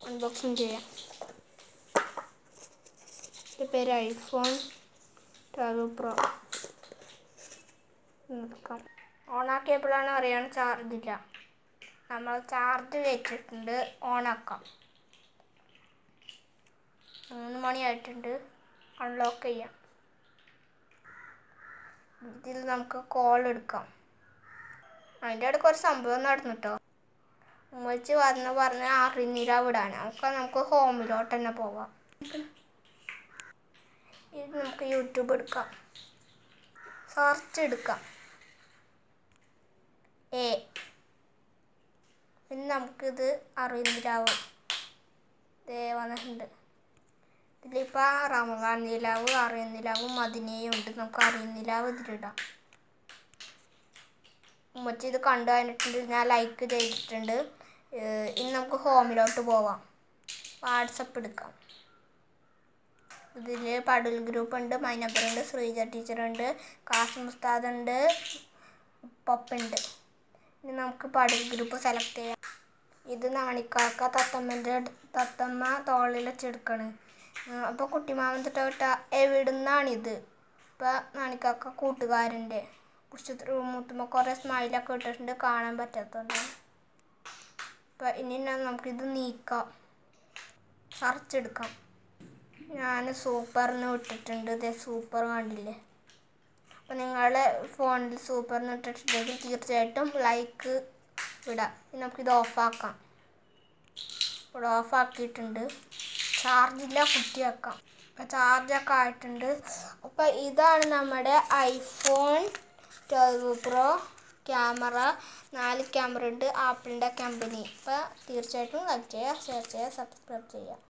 unboxing ചെയ്യാം ഇതിൻ്റെ പേര് ഐഫോൺ ട്വൽവ് പ്രോ നോക്കാം ഓണാക്കിയപ്പോഴാണ് അറിയാൻ ചാർജ് ഇല്ല നമ്മൾ ചാർജ് വെച്ചിട്ടുണ്ട് ഓണാക്കാം മൂന്ന് മണിയായിട്ടുണ്ട് അൺലോക്ക് ചെയ്യാം ഇതിൽ നമുക്ക് കോൾ എടുക്കാം അതിൻ്റെ ഇടയ്ക്ക് ഒരു സംഭവം നടന്നു കേട്ടോ ഉമ്മച്ചി വന്ന് പറഞ്ഞ് അറിഞ്ഞിര വിടാൻ അപ്പോൾ നമുക്ക് ഹോമിലോട്ട് തന്നെ പോവാം ഇത് നമുക്ക് യൂട്യൂബ് എടുക്കാം സെർച്ച് എടുക്കാം എ പിന്നെ നമുക്കിത് അറിയുന്നിരാവ് ദേ വന്നിട്ടുണ്ട് ഇതിലിപ്പോൾ റമദാൻ നിലാവ് അറിയുന്നിലാവ് മദിനയും ഉണ്ട് നമുക്ക് അറിയുന്നിലാവ് ഇതിലിടാം ഉമ്മച്ചി ഇത് കണ്ടു കഴിഞ്ഞിട്ടുണ്ട് ഞാൻ ലൈക്ക് ചെയ്തിട്ടുണ്ട് ഏഹ് ഇനി നമുക്ക് ഹോമിലോട്ട് പോവാം വാട്സപ്പ് എടുക്കാം ഇതിൽ പടുൽ ഗ്രൂപ്പ് ഉണ്ട് മൈനബർ ഉണ്ട് ശ്രീജ ടീച്ചർ ഉണ്ട് കാസിം ഉസ്താദ് ഉണ്ട് പപ്പുണ്ട് ഇനി നമുക്ക് പടുൽ ഗ്രൂപ്പ് സെലക്ട് ചെയ്യാം ഇത് നാണിക്കാക്ക തത്തമ്മൻ്റെ തത്തമ്മ തോളിൽ വെച്ചെടുക്കണ് അപ്പോൾ കുട്ടിമാമൻ തൊട്ട എവിടുന്നാണിത് ഇപ്പം നാണിക്കാക്ക കൂട്ടുകാരൻ്റെ കുറിച്ച് മുത്തുമ്പോൾ കുറേ സ്മൈലൊക്കെ ഇട്ടിട്ടുണ്ട് കാണാൻ പറ്റാത്തതുകൊണ്ട് അപ്പം ഇനി നമുക്കിത് നീക്കാം സെർച്ച് എടുക്കാം ഞാൻ സൂപ്പറിന് ഇട്ടിട്ടുണ്ട് ഇതേ സൂപ്പർ കണ്ടില്ലേ അപ്പം നിങ്ങളുടെ ഫോണിൽ സൂപ്പറിന് ഇട്ടിട്ടുണ്ടെങ്കിൽ തീർച്ചയായിട്ടും ലൈക്ക് ഇടാം ഇനി നമുക്കിത് ഓഫാക്കാം ഇവിടെ ഓഫാക്കിയിട്ടുണ്ട് ചാർജില്ല കുത്തിവെക്കാം അപ്പം ചാർജൊക്കെ ആയിട്ടുണ്ട് അപ്പം ഇതാണ് നമ്മുടെ ഐഫോൺ ട്വൽവ് പ്രോ ക്യാമറ നാല് ക്യാമറ ഉണ്ട് ആപ്പിളിൻ്റെ കമ്പനി അപ്പോൾ തീർച്ചയായിട്ടും ലൈക്ക് ചെയ്യുക ഷെയർ ചെയ്യുക സബ്സ്ക്രൈബ് ചെയ്യുക